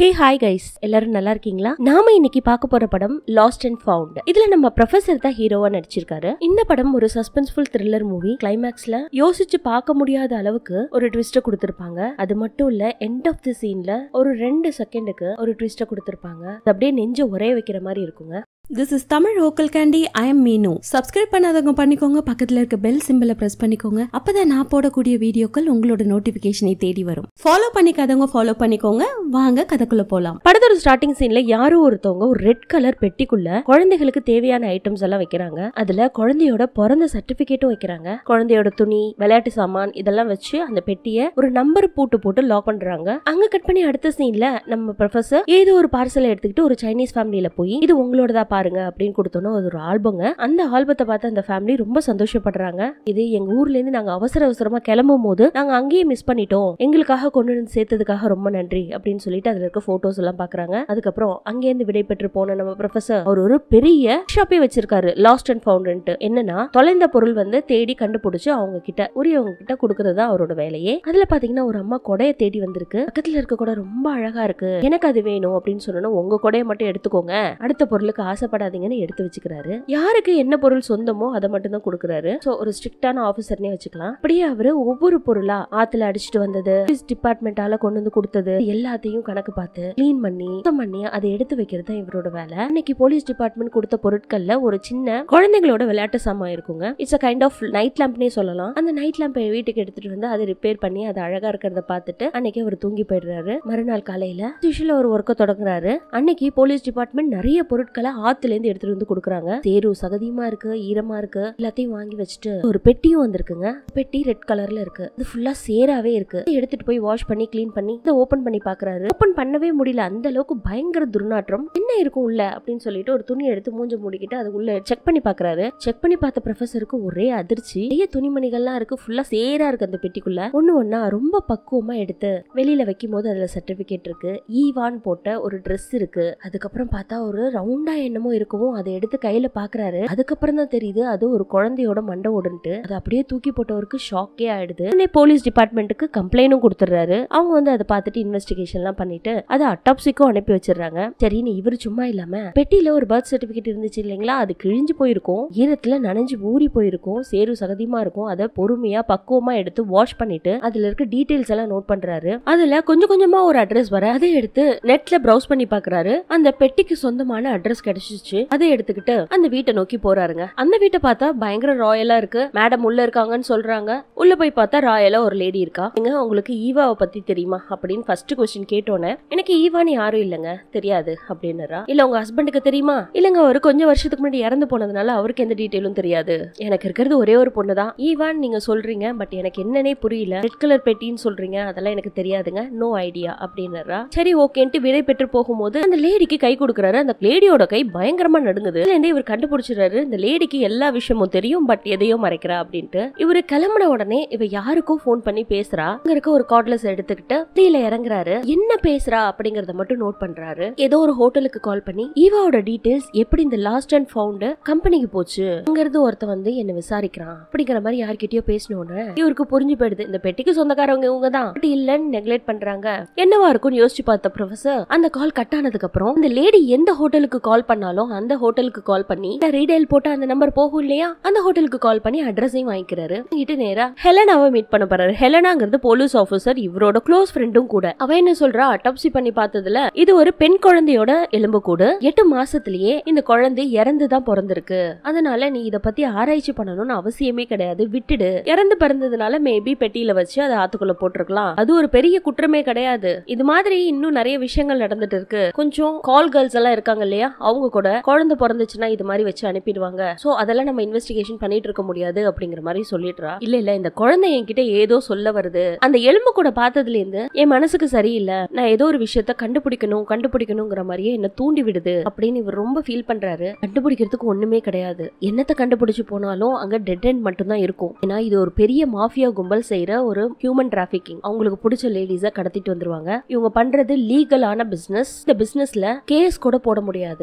hey hi guys எல்லாரும் நல்லா இருக்கீங்களா நாம இன்னைக்கு பார்க்க போற படம் லாஸ்ட் அண்ட் ஃபவுண்ட் இதுல நம்ம ப்ரொஃபசர் தான் ஹீரோவா நடிச்சிருக்காரு இந்த படம் ஒரு சஸ்பென்ஸ்ஃபுல் த்ரில்லர் மூவி கிளைமேக்ஸ்ல யோசிச்சு பார்க்க முடியாத அளவுக்கு ஒரு ட்விஸ்ட கொடுத்திருப்பாங்க அது மட்டும் இல்ல எண்ட் ஆஃப் தி சீன்ல ஒரு ரெண்டு செகண்டுக்கு ஒரு ட்விஸ்ட கொடுத்திருப்பாங்க அது அப்படியே நெஞ்ச ஒரே வைக்கிற மாதிரி இருக்குங்க this is Tamil vocal candy I am Meenu subscribe பண்ணாதவங்க பண்ணிக்கோங்க பக்கத்துல இருக்க பெல் சிம்பிளை பிரஸ் பண்ணிக்கோங்க அப்பதான் நான் போடக்கூடிய வீடியோக்கள் உங்களோட நோட்டிபிகேஷனை தேடி வரும் ஃபாலோ பண்ணிக்காதவங்க ஃபாலோ பண்ணிக்கோங்க வாங்க கதைக்குள்ள போலாம் படத்தோட ஸ்டார்டிங் சீன்ல யாரோ ஒருத்தவங்க ஒரு ரெட் கலர் பெட்டிக்குள்ள குழந்தைகளுக்கு தேவையான ஐட்டம்ஸ் எல்லாம் வைக்கிறாங்க அதுல குழந்தையோட பிறந்த சர்டிபிகேட்டும் வைக்கிறாங்க குழந்தையோட துணி விளையாட்டு சாமான் இதெல்லாம் வச்சு அந்த பெட்டியை ஒரு நம்பர் பூட்டு போட்டு லாக் பண்றாங்க அங்க கட் பண்ணி அடுத்த சீன்ல நம்ம ப்ரொஃபசர் ஏதோ ஒரு பார்சலை எடுத்துக்கிட்டு ஒரு சைனீஸ் ஃபேமிலியில போய் இது உங்களோடதா பாருங்க அப்படின்னு கொடுத்தோன்னா அது ஒரு ஆல்பங்க அந்த ஆல்பத்தை பார்த்து அந்த ஃபேமிலி ரொம்ப சந்தோஷப்படுறாங்க இது எங்க ஊர்ல இருந்து நாங்க அவசர அவசரமா கிளம்பும் போது நாங்க அங்கேயே மிஸ் பண்ணிட்டோம் எங்களுக்காக கொண்டு வந்து சேர்த்ததுக்காக ரொம்ப நன்றி அப்படின்னு சொல்லிட்டு அதுல இருக்க போட்டோஸ் எல்லாம் பாக்குறாங்க அதுக்கப்புறம் அங்கேருந்து விடை பெற்று போன நம்ம ப்ரொஃபசர் அவர் ஒரு பெரிய ஷாப்பே வச்சிருக்காரு லாஸ்ட் அண்ட் ஃபவுண்ட் என்னன்னா தொலைந்த பொருள் வந்து தேடி கண்டுபிடிச்சு அவங்க கிட்ட உரியவங்க கிட்ட கொடுக்கறது தான் அவரோட வேலையே அதுல பாத்தீங்கன்னா ஒரு அம்மா கொடையை தேடி வந்திருக்கு பக்கத்துல இருக்க கொடை ரொம்ப அழகா இருக்கு எனக்கு அது வேணும் அப்படின்னு சொன்னோன்னா உங்க கொடையை மட்டும் எடுத்துக்கோங்க அடுத்த பொருளுக்கு ஆசைப்படாதீங்கன்னு எடுத்து வச்சுக்கிறாரு யாருக்கு என்ன பொருள் சொந்தமோ அதை மட்டும் தான் கொடுக்குறாரு சோ ஒரு ஸ்ட்ரிக்டான ஆபீசர்னே வச்சுக்கலாம் அப்படியே அவரு ஒவ்வொரு பொருளா ஆத்துல அடிச்சிட்டு வந்தது டிபார்ட்மெண்டால கொண்டு வந்து கொடுத்தது எல்லாத்தையும் கணக்கு பார்த்து க்ளீன் பண்ணி சுத்தம் பண்ணி அதை எடுத்து வைக்கிறது தான் இவரோட வேலை இன்னைக்கு போலீஸ் டிபார்ட்மெண்ட் கொடுத்த பொருட்கள்ல ஒரு சின்ன குழந்தைங்களோட விளையாட்டு சாமான் இருக்குங்க it's a kind of night லேம்ப்னே சொல்லலாம் அந்த நைட் லேம்பை வீட்டுக்கு எடுத்துட்டு வந்து அதை ரிப்பேர் பண்ணி அது அழகா இருக்கிறத பார்த்துட்டு அன்னைக்கு அவர் தூங்கி போயிடுறாரு மறுநாள் காலையில யூஷுவலா ஒரு ஒர்க்கை தொடங்குறாரு அன்னைக்கு போலீஸ் டிபார்ட்மெண்ட் நிறைய பொருட்களை ஆத்துல இருந்து எடுத்துட்டு வந்து கொடுக்குறாங்க தேரு சகதியமா இருக்கு ஈரமா இருக்கு எல்லாத்தையும் வாங்கி வச்சுட்டு ஒரு பெட்டியும் வந்திருக்குங்க பெட்டி ரெட் கலர்ல இருக்கு இது ஃபுல்லா சேராவே இருக்கு எடுத்துட்டு போய் வாஷ் பண்ணி க்ளீன் பண்ணி இதை ஓபன் பண்ணி பாக்குறாரு ஓபன் பண்ணவே முடியல அந்த அளவுக்கு பயங்கர துர்நாற்றம் என்ன இருக்கும் உள்ள அப்படின்னு சொல்லிட்டு ஒரு துணி எடுத்து மூஞ்ச மூடிக்கிட்டு அது உள்ள செக் பண்ணி பாக்குறாரு செக் பண்ணி பார்த்த ப்ரொஃபசருக்கு ஒரே அதிர்ச்சி நிறைய துணிமணிகள்லாம் இருக்கு ஃபுல்லா சேரா இருக்கு அந்த பெட்டிக்குள்ள ஒண்ணு ஒண்ணா ரொம்ப பக்குவமா எடுத்து வெளியில வைக்கும் போது அதுல சர்டிபிகேட் இருக்கு ஈவான் போட்ட ஒரு Dress இருக்கு அதுக்கப்புறம் பார்த்தா ஒரு ரவுண்டா என்னமோ இருக்கவும் அதை எடுத்து கையில பாக்குறாரு அதுக்கப்புறம் தான் தெரியுது அது ஒரு குழந்தையோட மண்டை ஓடுன்ட்டு அது அப்படியே தூக்கி போட்டவருக்கு ஷாக்கே ஆயிடுது உடனே போலீஸ் டிபார்ட்மெண்ட்டுக்கு கம்ப்ளைண்டும் கொடுத்துறாரு அவங்க வந்து அதை பார்த்துட்டு இன்வெஸ்டிகேஷன் எல்லாம் பண்ணிட்டு அதை அட்டாப்சிக்கும் அனுப்பி வச்சிடுறாங்க சரின்னு இவர் சும்மா இல்லாம பெட்டியில ஒரு பர்த் சர்டிபிகேட் இருந்துச்சு இல்லைங்களா அது கிழிஞ்சு போயிருக்கும் ஈரத்துல நனைஞ்சு ஊறி போயிருக்கும் சேரு சகதியமா இருக்கும் அதை பொறுமையா பக்குவமா எடுத்து வாஷ் பண்ணிட்டு அதுல இருக்க டீடைல்ஸ் எல்லாம் நோட் பண்றாரு அதுல கொஞ்சம் கொஞ்சமா ஒரு அட்ரஸ் வர அதை எடுத்து நெட்ல ப்ரௌஸ் பண்ணி பாக்குறாரு அந்த பெட்டிக்கு சொந்தமான அட்ரஸ் கிடைச்சிச்சு அதை எடுத்துக்கிட்டு அந்த வீட்டை நோக்கி போறாருங்க அந்த வீட்டை பார்த்தா பயங்கர ராயலா இருக்கு மேடம் உள்ள இருக்காங்கன்னு சொல்றாங்க உள்ள போய் பார்த்தா ராயலா ஒரு லேடி இருக்கா எங்க உங்களுக்கு ஈவாவை பத்தி தெரியுமா அப்படின்னு ஃபர்ஸ்ட் கொஸ்டின் கேட்டோன்னே எனக்கு ஈவான்னு யாரும் இல்லைங்க தெரியாது அப்படின்னுறா இல்ல உங்க ஹஸ்பண்டுக்கு தெரியுமா இல்லங்க அவரு கொஞ்சம் வருஷத்துக்கு முன்னாடி இறந்து போனதுனால அவருக்கு எந்த டீட்டெயிலும் தெரியாது எனக்கு இருக்கிறது ஒரே ஒரு பொண்ணு தான் ஈவான் நீங்க சொல்றீங்க பட் எனக்கு என்னன்னே புரியல ரெட் கலர் பெட்டின்னு சொல்றீங்க அதெல்லாம் எனக்கு தெரியாதுங்க நோ ஐடியா அப்படின்னுறா சரி ஓகேன்ட்டு விடை பெற்று போகும்போது அந்த லேடிக்கு கை கொடுக்குறாரு அந்த லேடியோட கை பயங்கரமா நடுங்குது இதுல இருந்தே இவர் கண்டுபிடிச்சிடுறாரு இந்த லேடிக்கு எல்லா விஷயமும் தெரியும் பட் எதையோ மறைக்கிறா அப்படின்ட்டு இவரு கிளம்பின உடனே இவ யாருக்கோ ஃபோன் பண்ணி பேசுறா அங்க இருக்க ஒரு கார்ட்லெஸ் எடுத்துக்கிட்டு கீழே இறங்குறாரு என்ன பேசுறா அப்படிங்கறத மட்டும் நோட் பண்றாரு ஏதோ ஒரு ஹோட்டலுக்கு கால் பண்ணி ஈவாவோட டீடைல்ஸ் எப்படி இந்த லாஸ்ட் அண்ட் ஃபவுண்ட் கம்பெனிக்கு போச்சு அங்கிருந்து ஒருத்த வந்து என்ன விசாரிக்கிறான் அப்படிங்கிற மாதிரி யார்கிட்டயோ பேசணும்னு இவருக்கு புரிஞ்சு போயிடுது இந்த பெட்டிக்கு சொந்தக்காரவங்க இவங்க தான் அப்படி இல்லன்னு நெக்லெக்ட் பண்றாங்க என்னவா இருக்கும்னு யோசிச்சு பார்த்த ப்ரொஃபசர் அந்த கால் கட் ஆனதுக்கு அப்புறம் இந்த லேடி எந்த ஹோட்டலுக்கு கால் பண்ணாலும் அந்த ஹோட்டலுக்கு கால் பண்ணி ரீடைல் போட்டு அந்த நம்பர் போகும் இல்லையா அந்த ஹோட்டலுக்கு கால் பண்ணி அட்ரஸையும் வாங்கிக்கிறாரு வாங்கிட்டு நேரா ஹெலனாவை மீட் பண்ண போறாரு ஹெலனாங்கிறது போலீஸ் ஆபீசர் இவரோட க்ளோஸ் ஃப்ரெண்டும் கூட அவ என்ன சொல்றா அட்டாப்சி பண்ணி பார்த்ததுல இது ஒரு பெண் குழந்தையோட எலும்புக்கூடு எட்டு மாசத்திலேயே இந்த குழந்தை இறந்து தான் பிறந்திருக்கு அதனால நீ இத பத்தி ஆராய்ச்சி பண்ணணும்னு அவசியமே கிடையாது விட்டுடு இறந்து பிறந்ததுனால மேபி பெட்டியில வச்சு அதை ஆத்துக்குள்ள போட்டிருக்கலாம் அது ஒரு பெரிய குற்றமே கிடையாது இது மாதிரி இன்னும் நிறைய விஷயங்கள் நடந்துட்டு இருக்கு கொஞ்சம் கால் கேர்ள்ஸ் எல்லாம் இருக்காங்க இல்லையா அவங்க கூட குழந்தை பிறந்துச்சுன்னா இது மாதிரி வச்சு அனுப்பிடுவாங்க சோ அதெல்லாம் நம்ம இன்வெஸ்டிகேஷன் பண்ணிட்டு இருக்க முடியாது அப்படிங்கிற மாதிரி சொல்லிடுறா இல்ல இல்ல இந்த குழந்தை என்கிட்ட ஏதோ சொல்ல வருது அந்த எலும்பு கூட பார்த்ததுல இருந்து என் மனசுக்கு சரியில்லை நான் ஏதோ ஒரு விஷயத்த கண்டுபிடிக்கணும் கண்டுபிடிக்கணுங்கிற மாதிரியே என்ன தூண்டி விடுது அப்படின்னு இவர் ரொம்ப ஃபீல் பண்றாரு கண்டுபிடிக்கிறதுக்கு ஒண்ணுமே கிடையாது என்னத்தை கண்டுபிடிச்சு போனாலும் அங்க டெட் எண்ட் மட்டும் தான் இருக்கும் ஏன்னா இது ஒரு பெரிய மாஃபியா கும்பல் செய்யற ஒரு ஹியூமன் டிராபிகிங் அவங்களுக்கு பிடிச்ச லேடிஸ கடத்திட்டு வந்துருவாங்க இவங்க பண்றது லீகலான பிசினஸ் இந்த பிசினஸ்ல கேஸ் கூட போட முடியாது பெரிய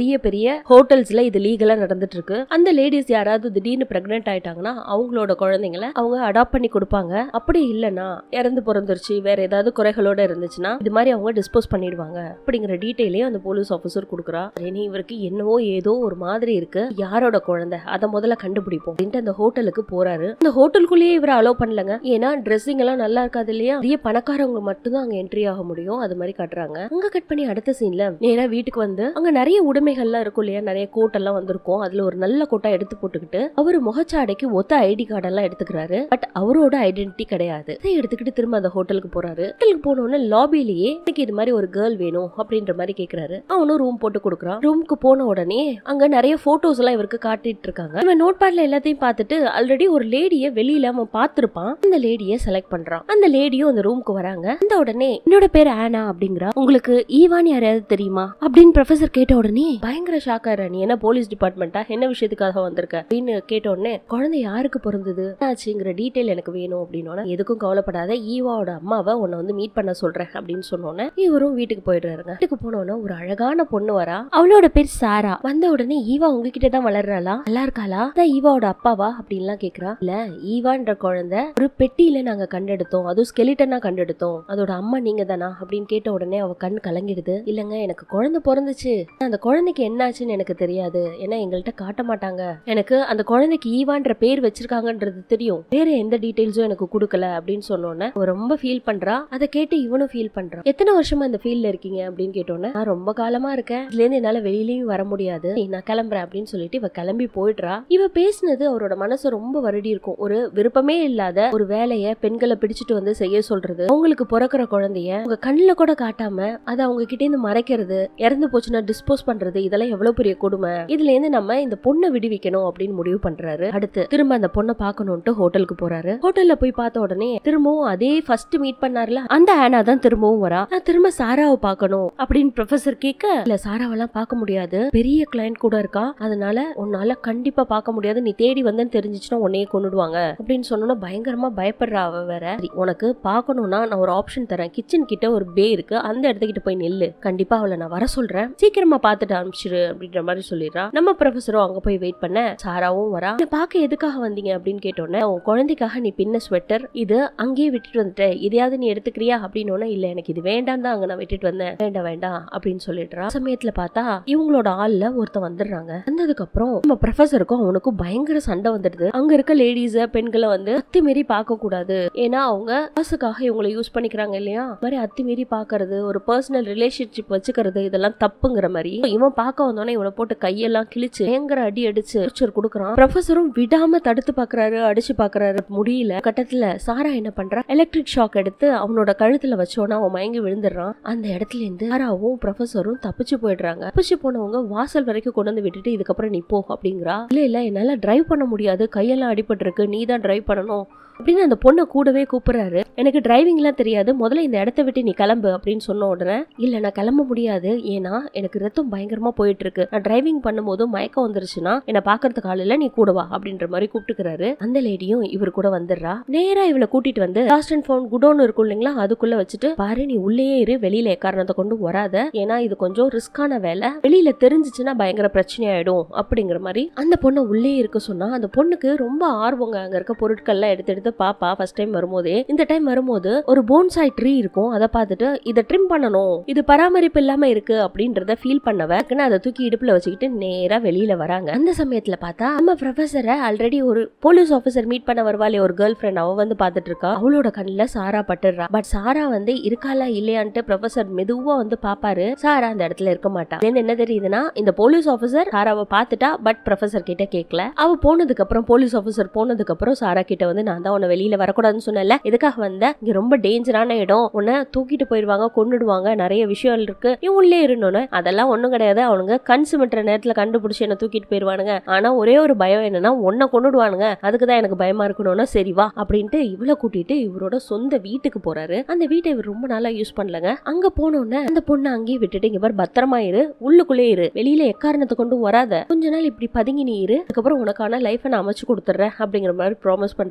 பெரிய பெரிய ஹோட்டல்ஸ்ல இது லீகலா நடந்துட்டு இருக்கு அந்த லேடிஸ் யாராவது திடீர்னு பிரெக்னென்ட் ஆயிட்டாங்கன்னா அவங்களோட குழந்தைங்கள அவங்க அடாப்ட் பண்ணி கொடுப்பாங்க அப்படி இல்லைன்னா இறந்து பிறந்துருச்சு வேற ஏதாவது குறைகளோட இருந்துச்சுன்னா இது மாதிரி அவங்க டிஸ்போஸ் பண்ணிடுவாங்க அப்படிங்கிற டீட்டெயிலையும் அந்த போலீஸ் ஆஃபீஸர் கொடுக்குறா இனி இவருக்கு என்னவோ ஏதோ ஒரு மாதிரி இருக்கு யாரோட குழந்தை அதை முதல்ல கண்டுபிடிப்போம் அப்படின்ட்டு அந்த ஹோட்டலுக்கு போறாரு அந்த ஹோட்டலுக்குள்ளேயே இவரை அலோவ் பண்ணலங்க ஏன்னா ட்ரெஸ்ஸிங் எல்லாம் நல்லா இருக்காது இல்லையா பெரிய பணக்காரவங்க மட்டும்தான் அங்க என்ட்ரி ஆக முடியும் அது மாதிரி காட்டுறாங்க அங்க கட் பண்ணி அடுத்த சீன்ல நேரா வீட்டுக்கு வந்து அங்க நிறைய உடைமைகள்லாம் இருக்கும் இல்லையா நிறைய கோட் எல்லாம் வந்திருக்கும் அதுல ஒரு நல்ல கோட்டா எடுத்து போட்டுக்கிட்டு அவரு முகச்சாடைக்கு ஒத்த ஐடி கார்டெல்லாம் எடுத்துக்கிறாரு பட் அவரோட ஐடென்டிட்டி கிடையாது இதை எடுத்துக்கிட்டு திரும்ப அந்த ஹோட்டலுக்கு போறாரு ஹோட்டலுக்கு போனோன்னு லாபிலேயே எனக்கு இது மாதிரி ஒரு கேர்ள் வேணும் அப்படின்ற மாதிரி கேக்குறாரு அவனும் ரூம் போட்டு கொடுக்குறான் ரூமுக்கு போன உடனே அங்க நிறைய போட்டோஸ் எல்லாம் இவருக்கு காட்டிட்டு இருக்காங்க இவன் நோட் பேட்ல எல்லாத்தையும் பார்த்துட்டு ஆல்ரெடி ஒரு லேடிய வெளியில அவன் பார்த்திருப்பான் அந்த லேடிய செலக்ட் பண்றான் அந்த லேடியும் அந்த ரூமுக்கு வராங்க அந்த உடனே என்னோட பேர் ஆனா அப்படிங்கிறா உங்களுக்கு ஈவான் யாரையாவது தெரியுமா அப்படின்னு ப்ரொஃபசர் கேட்ட உடனே பயங்கர ஷாக் ஆயிரா நீ என்ன போலீஸ் டிபார்ட்மெண்ட்டா என்ன விஷயத்துக்காக வந்திருக்க அப்படின்னு கேட்ட உடனே குழந்தை யாருக்கு பிறந்தது ஆச்சுங்கிற டீட்டெயில் எனக்கு வேணும் அப்படின்னு எதுக்கும் கவலைப்படாத ஈவாவோட அம்மாவை உன்னை வந்து மீட் பண்ண சொல்றேன் அப்படின்னு சொன்னோன்னே இவரும் வீட்டுக்கு போயிடுறாருங்க வீட்டுக்கு போனோன்னே ஒரு அழகான பொண்ணு வரா அவளோட பேர் சாரா வந்த உடனே ஈவா உங்ககிட்ட தான் வளர்றாளா நல்லா இருக்காளா அதான் ஈவாவோட அப்பாவா அப்படின்லாம் கேக்குறா இல்ல ஈவான்ற குழந்தை ஒரு பெட்டியில நாங்க கண்டெடுத்தோம் அதுவும் ஸ்கெலிட்டனா கண்டெடுத்தோம் அதோட அம்மா நீங்க தானா அப்படின்னு கேட்ட உடனே அவ கண் கலங்கிடுது இல்லங்க எனக்கு குழந்தை பிறந்துச்சு அந்த குழந்தைக்கு என்னாச்சுன்னு எனக்கு தெரியாது ஏன்னா எங்கள்கிட்ட காட்ட மாட்டாங்க எனக்கு அந்த குழந்தைக்கு ஈவான்ற பேர் வச்சிருக்காங்கன்றது தெரியும் வேற எந்த டீடைல்ஸும் எனக்கு கொடுக்கல அப்படின்னு சொன்னோன்னே அவ ரொம்ப ஃபீல் பண்றா அதை கேட்டு இவனும் ஃபீல் பண்றான் எத்தனை வருஷமா இந்த ஃபீல்ட்ல இருக்கீங்க அப்படின்னு கேட்டோன்னே நான் ரொம்ப காலமா இருக்கேன் இதுல இருந்து என்னால வெளியிலயும் வர முடியாது "சரி, நான் கிளம்புறேன் அப்படின்னு சொல்லிட்டு இவ கிளம்பி போயிடுறா இவ பேசினது அவரோட மனசு ரொம்ப வருடி இருக்கும் ஒரு விருப்பமே இல்லாத ஒரு வேலைய பெண்களை பிடிச்சிட்டு வந்து செய்ய சொல்றது அவங்களுக்கு பிறக்கிற குழந்தைய உங்க கண்ணுல கூட காட்டாம அதை அவங்க கிட்ட இருந்து மறைக்கிறது இறந்து போச்சுன்னா டிஸ்போஸ் பண்றது இதெல்லாம் எவ்வளவு பெரிய கொடுமை இதுல இருந்து நம்ம இந்த பொண்ணை விடுவிக்கணும் அப்படின்னு முடிவு பண்றாரு அடுத்து திரும்ப அந்த பொண்ணை பார்க்கணும்ட்டு ஹோட்டலுக்கு போறாரு ஹோட்டல்ல போய் பார்த்த உடனே திரும்பவும் அதே ஃபர்ஸ்ட் மீட் பண்ணார்ல அந்த ஆனா தான் திரும்பவும் வரா நான் திரும்ப சாராவை பார்க்கணும் அப்படின்னு ப்ரொஃபசர் கேட்க இல்ல சாராவெல்லாம் பார்க்க முடியாது பெரிய கிளையண்ட் கூட இருக்கா அதனால உன்னால கண்டிப்பா பார்க்க முடியாது நீ தேடி வந்தேன்னு தெரிஞ்சிச்சுன்னா உன்னையே கொன்னுடுவாங்க அப்படின்னு சொன்னோன்னா பயங்கரமா பயப்படுறா அவ வேற சரி, உனக்கு பார்க்கணும்னா நான் ஒரு ஆப்ஷன் தரேன் கிச்சன் கிட்ட ஒரு பே இருக்கு அந்த இடத்துக்கிட்ட போய் நில்லு கண்டிப்பா அவளை நான் வர சொல்றேன் சீக்கிரமா பார்த்துட்டு அனுப்பிச்சிரு அப்படின்ற மாதிரி சொல்லிடுறா நம்ம ப்ரொஃபஸரும் அங்க போய் வெயிட் பண்ண சாராவும் வரா "என்னை பார்க்க எதுக்காக வந்தீங்க அப்படின்னு கேட்டோன்னே உன் குழந்தைக்காக நீ பின்ன ஸ்வெட்டர் இது அங்கேயே விட்டுட்டு வந்துட்ட இதையாவது நீ எடுத்துக்கிறியா அப்படின்னு இல்ல எனக்கு இது வேண்டாம் தான் அங்க நான் விட்டுட்டு வந்தேன் வேண்டாம் வேண்டாம் அப்படின்னு சொல்லிடுறா சமயத்துல பார்த்தா இவங்களோட ஆள்ல ஒருத்தன் வந்துடுறாங்க வந்ததுக்கு அப்புறம் நம்ம ப்ரொஃபஸருக்கும் அவனுக்கும் பயங்கர சண்டை வந்துடுது அங்க இருக்க லேடிஸ பெண்களை வந்து அத்துமீறி பார்க்க கூடாது ஏன்னா அவங்க காசுக்காக இவங்களை யூஸ் பண்ணிக்கிறாங்க இல்லையா இந்த மாதிரி அத்துமீறி பாக்குறது ஒரு பர்சனல் ரிலேஷன்ஷிப் வச்சுக்கிறது இதெல்லாம் தப்புங்கிற மாதிரி இவன் பார்க்க வந்தோடனே இவனை போட்டு கையெல்லாம் கிழிச்சு பயங்கர அடி அடிச்சு torture கொடுக்குறான் ப்ரொஃபஸரும் விடாம தடுத்து பாக்குறாரு அடிச்சு பாக்குறாரு முடியல கட்டத்துல சாரா என்ன பண்றா எலக்ட்ரிக் ஷாக் எடுத்து அவனோட கழுத்துல வச்சோன்னா அவன் மயங்கி விழுந்துடுறான் அந்த இடத்துல இருந்து சாராவும் ப்ரொஃபஸரும் தப்பிச்சு போயிடுறாங்க தப்பிச்சு போனவங்க வாசல் வரைக்கும் கொண்டு வந்து விட்டுட்டு இதுக்கப்புறம் நீ போ அப்படிங்கிறா இல்ல இல்ல என்னால டிரைவ் பண்ண முடியாது கையெல்லாம் அடிபட்டு இருக்கு நீ தான் டிரைவ் பண்ணணும் அப்படின்னு அந்த பொண்ணை கூடவே கூப்பிடுறாரு எனக்கு டிரைவிங்லாம் தெரியாது முதல்ல இந்த இடத்த விட்டு நீ கிளம்பு அப்படின்னு சொன்ன உடனே இல்ல நான் கிளம்ப முடியாது ஏன்னா எனக்கு ரத்தம் பயங்கரமா போயிட்டு இருக்கு நான் டிரைவிங் பண்ணும்போது மயக்கம் வந்துருச்சுன்னா என்னை பாக்குறதுக்கு ஆள் இல்ல நீ கூட வா அப்படின்ற மாதிரி கூப்பிட்டுக்கிறாரு அந்த லேடியும் இவர் கூட வந்துடுறா நேரா இவளை கூட்டிட்டு வந்து லாஸ்ட் அண்ட் ஃபவுண்ட் குடோன் இருக்கும் இல்லைங்களா அதுக்குள்ள வச்சுட்டு பாரு நீ உள்ளேயே இரு வெளியில எக்காரணத்தை கொண்டு வராத ஏன்னா இது கொஞ்சம் ரிஸ்கான வேலை வெளியில தெரிஞ்சிச்சுன்னா பயங்கர பிரச்சனை ஆயிடும் அப்படிங்கிற மாதிரி அந்த பொண்ணை உள்ளே இருக்க சொன்னா அந்த பொண்ணுக்கு ரொம்ப ஆர்வங்க அங்க இருக்க பொருட்கள்லாம் எடுத்து எடுத்து பாப்பா ஃபர்ஸ்ட் டைம் வரும்போதே இந்த டைம் வரும்போது ஒரு போன்சாய் ட்ரீ இருக்கும் அதை பார்த்துட்டு இதை ட்ரிம் பண்ணணும் இது பராமரிப்பு இல்லாம இருக்கு அப்படின்றத ஃபீல் பண்ணவ டக்குன்னு அதை தூக்கி இடுப்புல வச்சுக்கிட்டு நேரா வெளியில வராங்க அந்த சமயத்துல பார்த்தா நம்ம ப்ரொஃபஸரை ஆல்ரெடி ஒரு போலீஸ் ஆஃபீஸர் மீட் பண்ண வருவாளே ஒரு கேர்ள் ஃப்ரெண்ட் அவ வந்து பார்த்துட்டு இருக்கா அவளோட கண்ணுல சாரா பட்டுடுறா பட் சாரா வந்து இருக்காளா இல்லையான்ட்டு ப்ரொஃபசர் மெதுவா வந்து பாப்பாரு சாரா அந்த இடத்துல இருக்க மாட்டா இதுல இருந்து என்ன தெரியுதுன்னா இந்த போலீஸ் ஆஃபீஸர் சாராவை பார்த்துட்டா பட் ப்ரொஃபசர் கிட்ட கேட்கல அவ போனதுக்கு அப்புறம் போலீஸ் ஆஃபீஸர் போனதுக்கு அப்புறம் சாரா கிட்ட வந்து நான் தான் உன்னை வெளியில வரக்கூடாதுன்னு சொன்னல எதுக்காக வந்த இங்க ரொம்ப டேஞ்சரான இடம் உன்னை தூக்கிட்டு போயிருவாங்க கொன்னுடுவாங்க நிறைய விஷயம் இருக்கு நீ உள்ளே இருந்தோன்னு அதெல்லாம் ஒண்ணும் கிடையாது அவனுங்க கண் சிமிட்டுற நேரத்துல கண்டுபிடிச்சு என்ன தூக்கிட்டு போயிருவானுங்க ஆனா ஒரே ஒரு பயம் என்னன்னா உன்னை கொன்னுடுவானுங்க அதுக்கு தான் எனக்கு பயமா இருக்கணும்னா சரி வா அப்படின்ட்டு இவளை கூட்டிட்டு இவரோட சொந்த வீட்டுக்கு போறாரு அந்த வீட்டை இவர் ரொம்ப நாளா யூஸ் பண்ணலங்க அங்க போனோடனே அந்த பொண்ணை அங்கேயே விட்டுட்டு இங்க பாரு பத்திரமா இரு உள்ளுக்குள்ளே இரு வெளியில எக்காரணத்தை கொண்டு வராத கொஞ்ச நாள் இப்படி பதுங்கி நீ இரு அதுக்கப்புறம் உனக்கான லைஃபை நான் அமைச்சு கொடுத்துட்றேன் அப்படிங்கிற மாதிரி ப்ராமிஸ் பண்றாரு இவர்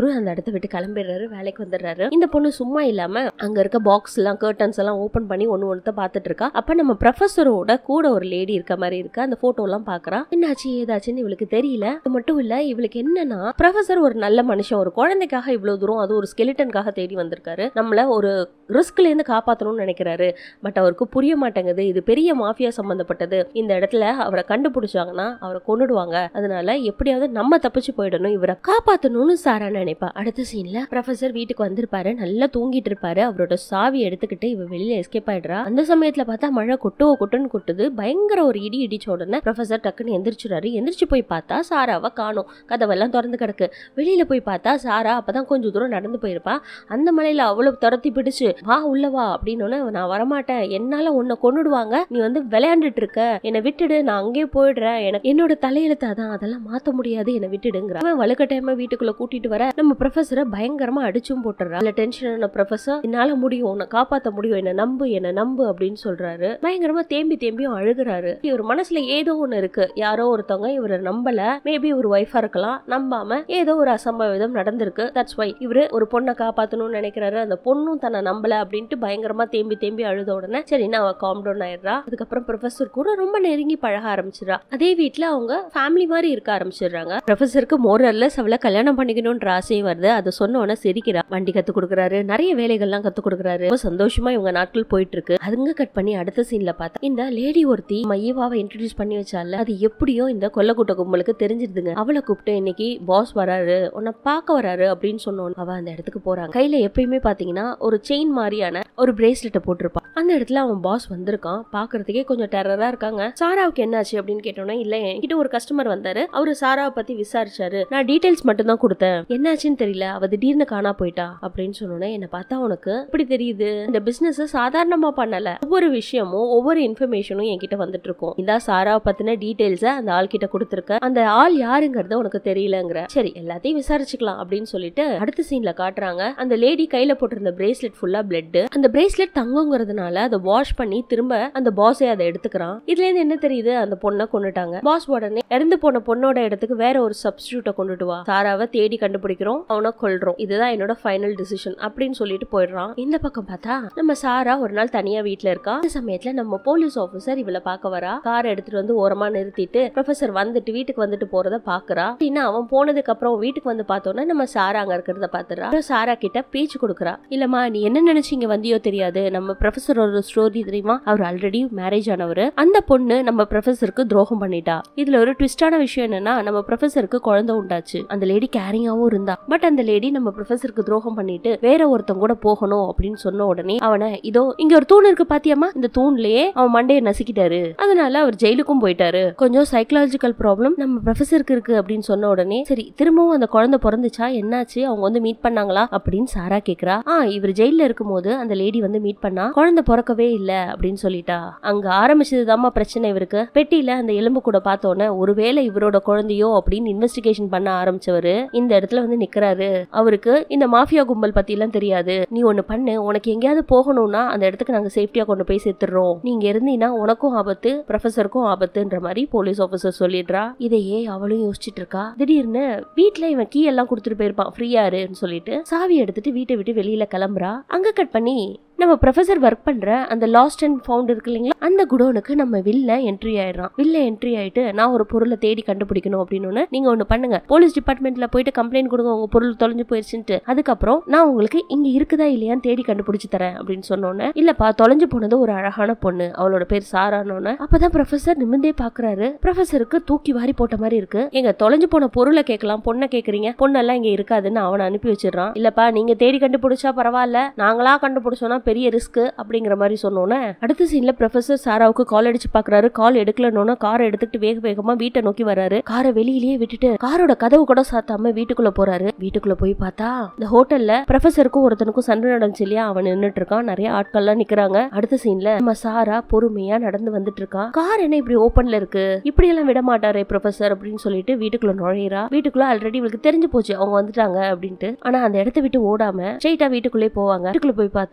இவரும் அந்த இடத்த விட்டு கிளம்பிடுறாரு வேலைக்கு வந்துடுறாரு இந்த பொண்ணு சும்மா இல்லாம அங்க இருக்க பாக்ஸ் எல்லாம் கர்டன்ஸ் எல்லாம் ஓபன் பண்ணி ஒன்னு ஒன்னு பார்த்துட்டு இருக்கா அப்ப நம்ம ப்ரொஃபஸரோட கூட ஒரு லேடி இருக்க மாதிரி இருக்கு அந்த போட்டோ எல்லாம் பாக்குறா என்னாச்சு ஏதாச்சுன்னு இவளுக்கு தெரியல அது மட்டும் இல்ல இவளுக்கு என்னன்னா ப்ரொஃபசர் ஒரு நல்ல மனுஷன் ஒரு குழந்தைக்காக இவ்வளவு தூரம் அது ஒரு ஸ்கெலிட்டனுக்காக தேடி வந்திருக்காரு நம்மள ஒரு ரிஸ்க்ல இருந்து காப்பாத்தணும்னு நினைக்கிறாரு பட் அவருக்கு புரிய மாட்டேங்குது இது பெரிய மாஃபியா சம்பந்தப்பட்டது இந்த இடத்துல அவரை கண்டுபிடிச்சாங்கன்னா அவரை கொன்னுடுவாங்க அதனால எப்படியாவது நம்ம தப்பிச்சு போயிடணும் இவரை காப்பாத்தணும்னு சாரா நினைப்பா அடுத்த சீன்ல ப்ரொஃபசர் வீட்டுக்கு வந்திருப்பாரு நல்லா தூங்கிட்டு இருப்பாரு அவரோட சாவி எடுத்துக்கிட்டு இவ வெளியில எஸ்கேப் ஆயிடுறா அந்த சமயத்துல பார்த்தா மழை கொட்டோ கொட்டுன்னு கொட்டுது பயங்கர ஒரு இடி இடிச்ச உடனே ப்ரொஃபசர் டக்குன்னு எந்திரிச்சுறாரு எந்திரிச்சு போய் பார்த்தா சாராவை காணும் கதவெல்லாம் திறந்து கிடக்கு வெளியில போய் பார்த்தா சாரா அப்பதான் கொஞ்சம் தூரம் நடந்து போயிருப்பா அந்த மலையில அவ்வளவு துரத்தி பிடிச்சு வா உள்ள வா அப்படின்னு நான் வரமாட்டேன் என்னால உன்னை கொன்னுடுவாங்க நீ வந்து விளையாண்டுட்டு இருக்க என்னை விட்டுடு நான் அங்கேயே போயிடுறேன் எனக்கு என்னோட தலையெழுத்து அதான் அதெல்லாம் மாத்த முடியாது என்னை விட்டுடுங்கிற அவன் வலுக்கட்டாயமா வீட்டுக்குள்ள கூட்டிட்டு வர நம்ம ப்ரொஃபஸரை பயங்கரமா அடிச்சும் போட்டுறா இல்ல டென்ஷன் ஆன ப்ரொஃபஸர் என்னால முடியும் உன்னை காப்பாத்த முடியும் என்ன நம்பு என்ன நம்பு அப்படின்னு சொல்றாரு பயங்கரமா தேம்பி தேம்பியும் அழுகுறாரு இவர் மனசுல ஏதோ ஒண்ணு இருக்கு யாரோ ஒருத்தவங்க இவரை நம்பல மேபி ஒரு ஒய்ஃபா இருக்கலாம் நம்பாம ஏதோ ஒரு அசம்பாவிதம் நடந்திருக்கு தட்ஸ் வை இவரு ஒரு பொண்ணை காப்பாத்தணும்னு நினைக்கிறாரு அந்த பொண்ணும் தன்னை நம்பல அப்படின்ட்டு பயங்கரமா தேம்பி தேம்பி அழுத உடனே சரி நான் அவ காம் டவுன் ஆயிடுறா அதுக்கப்புறம் ப்ரொஃபஸர் கூட ரொம்ப நெருங்கி பழக ஆரம்பிச்சிடறா அதே வீட்ல அவங்க ஃபேமிலி மாதிரி இருக்க ஆரம்பிச்சிடுறாங்க ப்ரொஃபஸருக்கு மோரல்லஸ் அவளை கல்யாணம் பண்ணிக்கணும்ன்ற ஆசையும் வருது அதை சொன்ன உடனே சிரிக்கிறா வண்டி கத்து கொடுக்குறாரு நிறைய வேலைகள்லாம் கத்து கொடுக்குறாரு ரொம்ப சந்தோஷமா இவங்க நாட்கள் போயிட்டு இருக்கு அதுங்க கட் பண்ணி அடுத்த சீன்ல பார்த்தா இந்த லேடி ஒருத்தி மையவாவை இன்ட்ரடியூஸ் பண்ணி வச்சால அது எப்படியோ இந்த கொல்லக்கூட்ட கும்பலுக்கு தெரிஞ்சிருதுங்க அவளை கூப்பிட்டு இன்னைக்கு பாஸ் வராரு உன்னை பார்க்க வராரு அப்படின்னு சொன்னோம் அவ அந்த இடத்துக்கு போறாங்க கையில எப்பயுமே பாத்தீங்கன்னா ஒரு செயின் மாதிரியான ஒரு பிரேஸ்லெட்டை போட்டிருப்பான் அந்த இடத்துல அவன் பாஸ் வந்திருக்கான் பாக்குறதுக்கே கொஞ்சம் டெரரா இருக்காங்க சாராவுக்கு என்னாச்சு அப்படின்னு கேட்டோன்னா இல்ல என்கிட்ட ஒரு கஸ்டமர் வந்தாரு அவரு சாராவை பத்தி விசாரிச்சாரு நான் டீடைல்ஸ் மட்டும் தான் கொடுத்தேன் என்னாச்சுன்னு தெரியல அவ திடீர்னு காணா போயிட்டா அப்படின்னு சொன்னோன்னே என்ன பார்த்தா உனக்கு இப்படி தெரியுது இந்த பிசினஸ் சாதாரணமா பண்ணல ஒவ்வொரு விஷயமும் ஒவ்வொரு இன்ஃபர்மேஷனும் என்கிட்ட வந்துட்டு இருக்கும் இந்த சாராவை பத்தின டீடைல்ஸ அந்த ஆள் கிட்ட கொடுத்துருக்க அந்த ஆள் யாருங்கிறது உனக்கு தெரியலங்கிற சரி எல்லாத்தையும் விசாரிச்சுக்கலாம் அப்படின்னு சொல்லிட்டு அடுத்த சீன்ல காட்டுறாங்க அந்த லேடி கையில போட்டிருந்த பிரேஸ்லெட் ஃபுல்லா பிளட் அந்த பிரேஸ்லெட் தங்கங்கிறதுனால அதை வாஷ் பண்ணி திரும்ப அந்த பாஸே அதை எடுத்துக்கிறான் இதுல இருந்து என்ன தெரியுது அந்த பொண்ணை கொண்டுட்டாங்க பாஸ் உடனே இறந்து போன பொண்ணோட இடத்துக்கு வேற ஒரு சப்ஸ்டியூட்டை கொண்டுட்டு வா சாராவை தேடி கண்டுபிடிக்கிறோம் அவனை கொல்றோம் இதுதான் என்னோட ஃபைனல் டிசிஷன் அப்படின்னு சொல்லிட்டு போயிடுறான் இந்த பக்கம் பார்த்தா நம்ம சாரா ஒரு நாள் தனியா வீட்ல இருக்கா அந்த சமயத்துல நம்ம போலீஸ் ஆபீசர் இவளை பார்க்க வரா கார் எடுத்துட்டு வந்து ஓரமா நிறுத்திட்டு ப்ரொஃபசர் வந்துட்டு வீட்டுக்கு வந்துட்டு போறத பாக்குறா அப்படின்னா அவன் போனதுக்கு அப்புறம் வீட்டுக்கு வந்து பார்த்தோன்னா நம்ம சாரா அங்க இருக்கிறத பாத்துறா அப்புறம் சாரா கிட்ட பேச்சு கொடுக்குறா இல்லம்மா நீ என்ன நினைச்சு இங்க வந்தியோ தெரியாது நம்ம ப்ரொஃபசரோட ஸ்டோரி தெரியுமா அவர் ஆல்ரெடி மேரேஜ் ஆனவர் அந்த பொண்ணு நம்ம ப்ரொஃபசருக்கு துரோகம் பண்ணிட்டா இதுல ஒரு ட்விஸ்டான விஷயம் என்னன்னா நம்ம ப்ரொஃபசருக்கு குழந்தை உண்டாச்சு அந்த லேடி கேரிங்காவும் இருந்தா பட் அந்த லேடி நம்ம ப்ரொஃபசருக்கு துரோகம் பண்ணிட்டு வேற ஒருத்தன் கூட போகணும் அப்படின்னு சொன்ன உடனே அவனை இதோ இங்க ஒரு தூண் இருக்கு பாத்தியாமா இந்த தூண்லயே அவன் மண்டையை நசுக்கிட்டாரு அதனால அவர் ஜெயிலுக்கும் போயிட்டாரு கொஞ்சம் சைக்கலாஜிக்கல் ப்ராப்ளம் நம்ம ப்ரொஃபசருக்கு இருக்கு அப்படின்னு சொன்ன உடனே சரி திரும்பவும் அந்த குழந்தை பிறந்துச்சா என்னாச்சு அவங்க வந்து மீட் பண்ணாங்களா அப்படின்னு சாரா கேக்குறா ஆ இவர் ஜெயில இருக்கும்போது அந்த லேடி வந்து மீட் பண்ணா குழந்தை பிறக்கவே இல்ல அப்படின்னு சொல்லிட்டா அங்க ஆரம்பிச்சதுதாம்மா பிரச்சனை இவருக்கு பெட்டியில அந்த எலும்பு கூட பார்த்தோன்னே ஒருவேளை இவரோட குழந்தையோ அப்படின்னு இன்வெஸ்டிகேஷன் பண்ண ஆரம்பிச்சவரு இந்த இடத்துல வந்து நிக்கிறாரு அவருக்கு இந்த மாஃபியா கும்பல் பத்தி எல்லாம் தெரியாது நீ ஒண்ணு பண்ணு உனக்கு எங்கேயாவது போகணும்னா அந்த இடத்துக்கு நாங்க சேஃப்டியா கொண்டு போய் சேர்த்துடுறோம் நீங்க இருந்தீங்கன்னா உனக்கும் ஆபத்து ப்ரொஃபசருக்கும் ஆபத்துன்ற மாதிரி போலீஸ் ஆபீசர் சொல்லிடுறா இதையே அவளும் யோசிச்சுட்டு இருக்கா திடீர்னு வீட்ல இவன் கீ எல்லாம் கொடுத்துட்டு போயிருப்பான் ஃப்ரீயா இருன்னு சொல்லிட்டு சாவி எடுத்துட்டு வீட்டை விட்டு வெளியில கிளம்புறா அங்க கட் பண்ணி நம்ம ப்ரொஃபசர் ஒர்க் பண்ற அந்த லாஸ்ட் அண்ட் ஃபவுண்ட் இருக்கு இல்லைங்களா அந்த குடோனுக்கு நம்ம வில்ல என்ட்ரி ஆயிடுறான் வில்ல என்ட்ரி ஆயிட்டு நான் ஒரு பொருளை தேடி கண்டுபிடிக்கணும் அப்படின்னு ஒண்ணு நீங்க ஒண்ணு பண்ணுங்க போலீஸ் டிபார்ட்மெண்ட்ல போயிட்டு கம்ப்ளைண்ட் கொடுங்க உங்க பொருள் தொலைஞ்சு போயிருச்சுன்ட்டு அதுக்கப்புறம் நான் உங்களுக்கு இங்க இருக்குதா இல்லையான்னு தேடி கண்டுபிடிச்சு தரேன் அப்படின்னு சொன்னோன்னே இல்லப்பா தொலைஞ்சு போனது ஒரு அழகான பொண்ணு அவளோட பேர் சாரானோன்னு அப்பதான் ப்ரொஃபசர் நிமிந்தே பாக்குறாரு ப்ரொஃபசருக்கு தூக்கி வாரி போட்ட மாதிரி இருக்கு எங்க தொலைஞ்சு போன பொருளை கேட்கலாம் பொண்ணை கேக்குறீங்க பொண்ணெல்லாம் இங்க இருக்காதுன்னு அவனை அனுப்பி வச்சிடறான் இல்லப்பா நீங்க தேடி கண்டுபிடிச்சா பரவாயில்ல நாங்களா கண்டுபிடிச்சோம்னா பெரிய ரிஸ்க் அப்படிங்கிற மாதிரி சொன்னோன்னே அடுத்த சீன்ல ப்ரொஃபசர் சாராவுக்கு கால் அடிச்சு பாக்குறாரு கால் எடுக்கலன்னு காரை எடுத்துட்டு வேக வேகமா வீட்டை நோக்கி வராரு காரை வெளியிலேயே விட்டுட்டு காரோட கதவு கூட சாத்தாம வீட்டுக்குள்ள போறாரு வீட்டுக்குள்ள போய் பார்த்தா இந்த ஹோட்டல்ல ப்ரொஃபசருக்கும் ஒருத்தனுக்கும் சண்டை நடந்துச்சு இல்லையா அவன் நின்னுட்டு இருக்கான் நிறைய ஆட்கள்லாம் நிக்கிறாங்க அடுத்த சீன்ல நம்ம சாரா பொறுமையா நடந்து வந்துட்டு இருக்கா கார் என்ன இப்படி ஓப்பன்ல இருக்கு இப்படி எல்லாம் விட மாட்டாரே ப்ரொஃபசர் அப்படின்னு சொல்லிட்டு வீட்டுக்குள்ள நுழையிறா வீட்டுக்குள்ள ஆல்ரெடி இவளுக்கு தெரிஞ்சு போச்சு அவங்க வந்துட்டாங்க அப்படின்ட்டு ஆனா அந்த இடத்த விட்டு ஓடாம ஸ்ட்ரெயிட்டா வீட்டுக்குள்ளே போவாங்க வீட்டுக்குள்ள போய் பார்த்தா இவளோட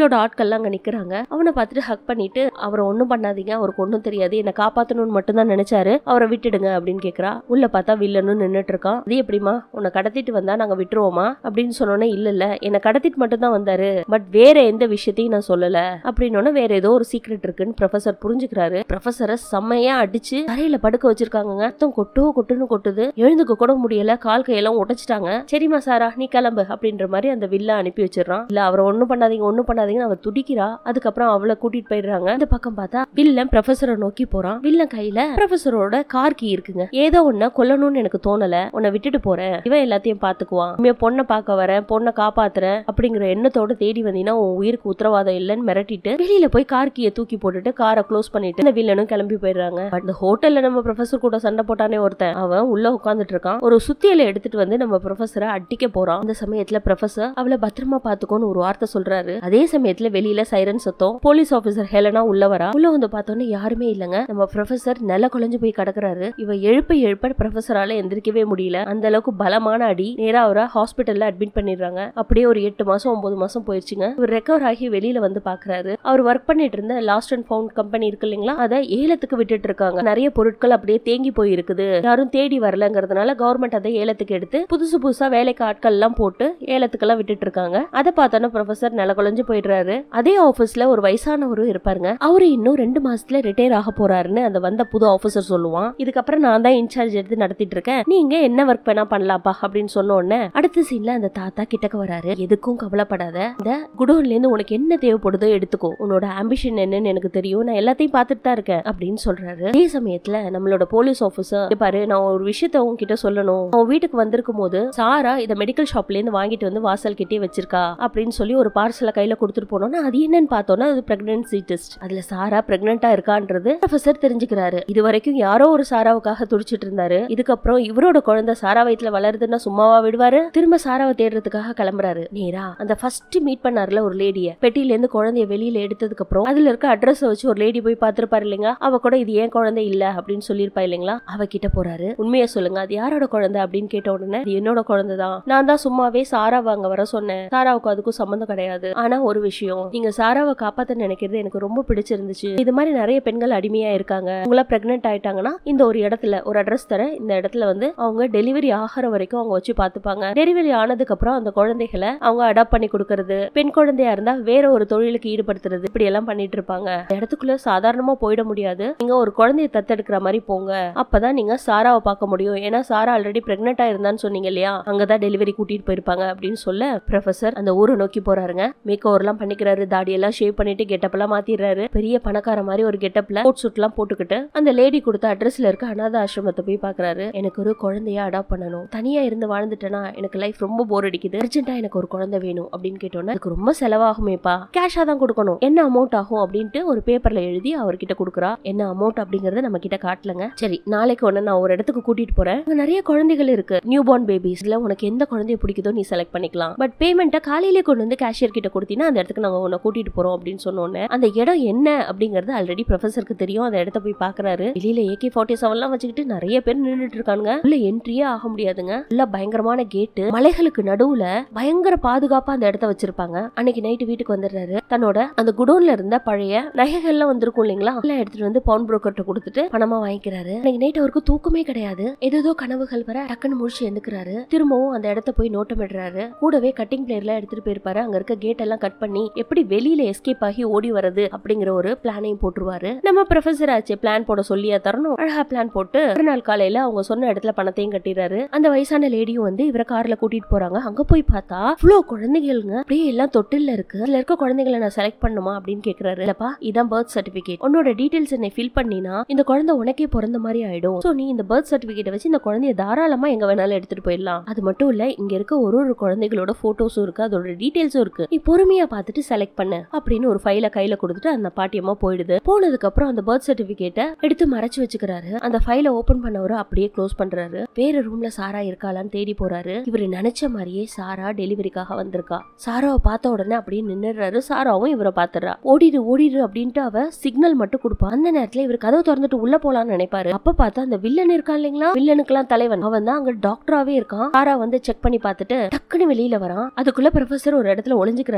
பெட்டியோட ஆட்கள்லாம் அங்க நிக்கிறாங்க அவனை பார்த்துட்டு ஹக் பண்ணிட்டு அவரை ஒண்ணும் பண்ணாதீங்க அவருக்கு ஒண்ணும் தெரியாது என்ன காப்பாத்தணும்னு மட்டும் தான் நினைச்சாரு அவரை விட்டுடுங்க அப்படின்னு கேக்குறா உள்ள பார்த்தா வில்லனும் நின்னுட்டு இருக்கான் அது எப்படிமா உன்னை கடத்திட்டு வந்தா நாங்க விட்டுருவோமா அப்படின்னு சொன்னோன்னே இல்ல இல்ல என்ன கடத்திட்டு மட்டும் தான் வந்தாரு பட் வேற எந்த விஷயத்தையும் நான் சொல்லல அப்படின்னு வேற ஏதோ ஒரு சீக்ரெட் இருக்குன்னு ப்ரொஃபசர் புரிஞ்சுக்கிறாரு ப்ரொஃபசரை செம்மையா அடிச்சு தரையில படுக்க வச்சிருக்காங்க ரத்தம் கொட்டோ கொட்டுன்னு கொட்டுது எழுந்துக்க கூட முடியல கால் கையெல்லாம் உடைச்சிட்டாங்க சரிம்மா சாரா நீ கிளம்பு அப்படின்ற மாதிரி அந்த வில்ல அனுப்பி வச்சிடறான் இல்ல அவரை ஒண்ணும் பண்ணாதீங்க ஒண்ணும் பண்ணாதீங்கன்னு அவ துடிக்கிறா அதுக்கப்புறம் அவளை கூட்டிட்டு போயிடுறாங்க இந்த பக்கம் பார்த்தா வில்லன் ப்ரொஃபசரை நோக்கி போறான் வில்லன் கையில ப்ரொஃபசரோட கார் கீ இருக்குங்க ஏதோ ஒன்ன கொல்லணும்னு எனக்கு தோணல உன்னை விட்டுட்டு போறேன் இவன் எல்லாத்தையும் பாத்துக்குவான் உண்மையா பொண்ணை பார்க்க வரேன் பொண்ணை காப்பாத்துறேன் அப்படிங்கிற எண்ணத்தோட தேடி வந்தீங்கன்னா உன் உயிருக்கு உத்தரவாதம் இல்லைன்னு மிரட்டிட்டு வெளியில போய் கார் கீயை தூக்கி போட்டுட்டு காரை க்ளோஸ் பண்ணிட்டு இந்த வில்லனும் கிளம்பி போயிடுறாங்க பட் இந்த ஹோட்டல்ல நம்ம ப்ரொஃபசர் கூட சண்டை போட்டானே ஒருத்தன் அவன் உள்ள உட்காந்துட்டு இருக்கான் ஒரு சுத்தியலை எடுத்துட்டு வந்து நம்ம ப்ரொஃபசரை அடிக்க போறான் அந்த சமயத்துல ப்ரொஃபசர் அவளை பத்திரமா பாத்துக்கோன்னு ஒரு வார்த்தை சொல்றாரு அதே சமயத்துல வெளியில சைரன் சத்தம் போலீஸ் ஆபீசர் ஹெலனா உள்ள வரா உள்ள வந்து பார்த்தோன்னே யாருமே இல்லங்க நம்ம ப்ரொஃபசர் நில குழஞ்சு போய் கிடக்குறாரு இவ எழுப்ப எழுப்ப ப்ரொஃபசரால எந்திரிக்கவே முடியல அந்த அளவுக்கு பலமான அடி நேரா அவரை ஹாஸ்பிட்டல்ல அட்மிட் பண்ணிடுறாங்க அப்படியே ஒரு எட்டு மாசம் ஒன்பது மாசம் போயிருச்சுங்க இவர் ரெக்கவர் ஆகி வெளியில வந்து பாக்குறாரு அவர் ஒர்க் பண்ணிட்டு இருந்த லாஸ்ட் அண்ட் ஃபவுண்ட் கம்பெனி இருக்கு இல்லைங்களா அதை ஏலத்துக்கு விட்டுட்டு இருக்காங்க நிறைய பொருட்கள் அப்படியே தேங்கி போய் இருக்குது யாரும் தேடி வரலங்கிறதுனால கவர்மெண்ட் அதை ஏலத்துக்கு எடுத்து புதுசு புதுசா வேலைக்கு ஆட்கள் எல்லாம் போட்டு ஏலத்துக்கெல்லாம் விட்டுட்டு இருக்காங்க அதை பார்த்தோன்னா ப்ரொஃபசர் நில குழஞ்சு போயிடுறாரு அதே ஆபீஸ்ல ஒரு வயசானவரும் இருப்பாருங்க அவரு இன்னும் ரெண்டு மாசத்துல ரிட்டையர் ஆக போறாருன்னு அந்த வந்த புது ஆபீசர் சொல்லுவான் இதுக்கப்புறம் நான் தான் இன்சார்ஜ் எடுத்து நடத்திட்டு இருக்கேன் நீங்க என்ன ஒர்க் வேணா பண்ணலாம்ப்பா அப்படின்னு சொன்ன உடனே அடுத்த சீன்ல அந்த தாத்தா கிட்டக்க வராரு எதுக்கும் கவலைப்படாத இந்த குடோன்ல இருந்து உனக்கு என்ன தேவைப்படுதோ எடுத்துக்கோ உன்னோட ஆம்பிஷன் என்னன்னு எனக்கு தெரியும் நான் எல்லாத்தையும் பார்த்துட்டு தான் இருக்கேன் அப்படின்னு சொல்றாரு அதே சமயத்துல நம்மளோட போலீஸ் ஆபீசர் பாரு நான் ஒரு விஷயத்த உன்கிட்ட சொல்லணும் அவன் வீட்டுக்கு வந்திருக்கும் போது சாரா இத மெடிக்கல் ஷாப்ல இருந்து வாங்கிட்டு வந்து வாசல் கிட்டே வச்சிருக்கா அப்படின்னு சொல்லி ஒரு பார்சலை கையில கொடுத்துட்டு போனோம்னா அது என்னன்னு பார்த்தோம்னா அது பிரெக்னன்சி டெஸ்ட் அதுல சாரா பிரெக்னெண்டா இருக்கான்றது ப்ரொஃபசர் தெரிஞ்சுக்கிறாரு இது வரைக்கும் யாரோ ஒரு சாராவுக்காக துடிச்சிட்டு இருந்தாரு இதுக்கப்புறம் இவரோட குழந்தை சாரா வயித்துல வளருதுன்னா சும்மாவா விடுவாரு திரும்ப சாராவை தேடுறதுக்காக கிளம்புறாரு நேரா அந்த ஃபர்ஸ்ட் மீட் பண்ணார்ல ஒரு லேடிய பெட்டியில இருந்து குழந்தைய வெளியில எடுத்ததுக்கு அப்புறம் அதுல இருக்க அட்ரஸ் வச்சு ஒரு லேடி போய் பார்த்திருப்பாரு இல்லைங்க அவ கூட இது ஏன் குழந்தை இல்ல அப்படின்னு சொல்லியிருப்பா இல்லைங்களா அவ கிட்ட போறாரு உண்மையை சொல்லுங்க அது யாரோட குழந்தை அப்படின்னு கேட்ட உடனே இது என்னோட குழந்தை தான் நான் தான் சும்மாவே சாராவை அங்க வர சொன்னேன் சாராவுக்கு அதுக்கும் சம்மந்தம் கிடையாது ஆனா ஒரு விஷயம் நீங்க சாராவை காப்பாத்த நினைக்கிறது எனக்கு ரொம்ப பிடிச்சிருந்துச்சு இது மாதிரி நிறைய பெண்கள் அடிமையா இருக்காங்க உங்களா பிரெக்னென்ட் ஆயிட்டாங்கன்னா இந்த ஒரு இடத்துல ஒரு அட்ரஸ் தர இந்த இடத்துல வந்து அவங்க டெலிவரி ஆகிற வரைக்கும் அவங்க வச்சு பாத்துப்பாங்க டெலிவரி ஆனதுக்கு அப்புறம் அந்த குழந்தைகளை அவங்க அடாப்ட் பண்ணி கொடுக்கறது பெண் குழந்தையா இருந்தா வேற ஒரு தொழிலுக்கு ஈடுபடுத்துறது இப்படி எல்லாம் பண்ணிட்டு இருப்பாங்க இந்த இடத்துக்குள்ள சாதாரணமா போயிட முடியாது நீங்க ஒரு குழந்தைய தத்தெடுக்கிற மாதிரி போங்க அப்பதான் நீங்க சாராவை பார்க்க முடியும் ஏன்னா சாரா ஆல்ரெடி பிரெக்னெண்டா இருந்தான்னு சொன்னீங்க இல்லையா அங்கதான் டெலிவரி கூட்டிட்டு போயிருப்பாங்க அப்படின்னு சொல்ல ப்ரொஃபசர் அந்த ஊரை நோக்கி போறாருங்க மேக் ஓவர் எல்லாம் பண்ணிக்கிறாரு தாடி எல்லாம் ஷேவ் பண்ணிட்டு கெட்டப் எல்லாம் மாத்திடுறாரு பெரிய பணக்கார மாதிரி ஒரு கெட்டப்ல கோட் சூட் எல்லாம் போட்டுக்கிட்டு அந்த லேடி கொடுத்த அட்ரஸ்ல இருக்க அனாத ஆசிரமத்தை போய் பாக்குறாரு எனக்கு ஒரு குழந்தைய அடாப்ட் பண்ணணும் தனியா இருந்து வாழ்ந்துட்டேனா எனக்கு லைஃப் ரொம்ப போர் அடிக்குது அர்ஜென்ட்டா எனக்கு ஒரு குழந்தை வேணும் அப்படின்னு கேட்டோன்னா அதுக்கு ரொம்ப செலவாகுமேப்பா கேஷா தான் கொடுக்கணும் என்ன அமௌண்ட் ஆகும் அப்படின்ட்டு ஒரு பேப்பர்ல எழுதி அவர்கிட்ட கொடுக்குறா என்ன அமௌண்ட் அப்படிங்கறத நம்ம கிட்ட காட்டலங்க சரி நாளைக்கு ஒன்னு நான் ஒரு இடத்துக்கு கூட்டிட்டு போறேன் அங்க நிறைய குழந்தைகள் இருக்கு நியூ பார்ன் பேபிஸ்ல உனக்கு எந்த குழந்தைய பிடிக்குதோ நீ செலக்ட் பண்ணிக்கலாம் பட் பேமெண்ட்டை காலையிலே கொண்டு வந்து கேஷியர் கிட்ட கொடுத்தீங்கன்னா அந்த இடத்துக்கு நாங்க உன்னை கூட்டிட்டு போறோம் அப்படின்னு சொன்னோன்னே அந்த இடம் என்ன அப்படிங்கறது ஆல்ரெடி ப்ரொஃபசருக்கு தெரியும் அந்த இடத்த போய் பாக்குறாரு வெளியில ஏகே ஃபார்ட்டி செவன்லாம் வச்சுக்கிட்டு நிறைய பேர் நின்னுட்டு இருக்காங்க உள்ள என்ட்ரியே ஆக முடியாதுங்க உள்ள பயங்கரமான கேட்டு மலைகளுக்கு நடுவுல பயங்கர பாதுகாப்பா அந்த இடத்த வச்சிருப்பாங்க அன்னைக்கு நைட்டு வீட்டுக்கு வந்துடுறாரு தன்னோட அந்த குடோன்ல இருந்த பழைய நகைகள்லாம் வந்திருக்கும் இல்லைங்களா எல்லாம் எடுத்துட்டு வந்து பவுன் புரோக்கர்ட்ட கொடுத்துட்டு பணமா வாங்கிக்கிறாரு அன்னைக்கு நைட் அவருக்கு தூக்கமே கிடையாது ஏதோ கனவுகள் வர டக்குன்னு முழிச்சு எந்துக்கிறாரு திரும்பவும் அந்த இடத்த போய் நோட்டமிடுறாரு கூடவே கட்டிங் பிளேயர்ல எடுத்துட்டு போயிருப்பாரு அங்க இருக்க கேட் எல்லாம் கட் பண்ணி எப்படி வெளியில எஸ்கேப் ஆகி ஓடி வரது அப்படிங்கிற ஒரு பிளானையும் போட்டுருவாரு நம்ம ப்ரொஃபசர் ஆச்சு பிளான் போட சொல்லியா தரணும் அழகா பிளான் போட்டு ஒரு நாள் காலையில அவங்க சொன்ன இடத்துல பணத்தையும் கட்டிடுறாரு அந்த வயசான லேடியும் வந்து இவரை கார்ல கூட்டிட்டு போறாங்க அங்க போய் பார்த்தா இவ்வளவு குழந்தைகளுங்க அப்படியே எல்லாம் தொட்டில்ல இருக்கு அதுல இருக்க குழந்தைகளை நான் செலக்ட் பண்ணுமா அப்படின்னு கேக்குறாரு இல்லப்பா இதான் பர்த் சர்டிபிகேட் உன்னோட டீடைல்ஸ் என்னை ஃபில் பண்ணினா இந்த குழந்தை உனக்கே பிறந்த மாதிரி ஆயிடும் சோ நீ இந்த பர்த் சர்டிபிகேட்டை வச்சு இந்த குழந்தைய தாராளமா எங்க வேணாலும் எடுத்துட்டு போயிடலாம் அது மட்டும் இல்ல இங்க இருக்க ஒரு ஒரு குழந்தைகளோட போட்டோஸும் இருக்கு அதோட டீடைல்ஸும் இருக்கு நீ பொறுமையா பார்த்துட்டு செலக்ட் பண்ணு அப்படின்னு ஒரு ஃபைல கையில கொடுத்துட்டு அந்த பாட்டியம்மா போயிடுது போனதுக்கு அப்புறம் அந்த பர்த் சர்டிபிகேட்டை எடுத்து மறைச்சு வச்சுக்கிறாரு அந்த ஃபைலை ஓபன் பண்ணவரு அப்படியே க்ளோஸ் பண்றாரு வேற ரூம்ல சாரா இருக்காளான்னு தேடி போறாரு இவரு நினைச்ச மாதிரியே சாரா டெலிவரிக்காக வந்திருக்கா சாராவை பார்த்த உடனே அப்படியே நின்னுறாரு சாராவும் இவரை பாத்துறா ஓடிடு ஓடிடு அப்படின்ட்டு அவ சிக்னல் மட்டும் கொடுப்பா அந்த நேரத்துல இவர் கதவு திறந்துட்டு உள்ள போலாம்னு நினைப்பாரு அப்ப பார்த்தா அந்த வில்லன் இருக்கான் இல்லைங்களா வில்லனுக்கெல்லாம் தலைவன் அவன் தான் அங்க டாக்டராவே இருக்கான் சாரா வந்து செக் பண்ணி பார்த்துட்டு டக்குன்னு வெளியில வரான் அதுக்குள்ள ப்ரொஃபசர் ஒரு இடத்துல ஒளிஞ்சுக்கிறாருங்க அந்த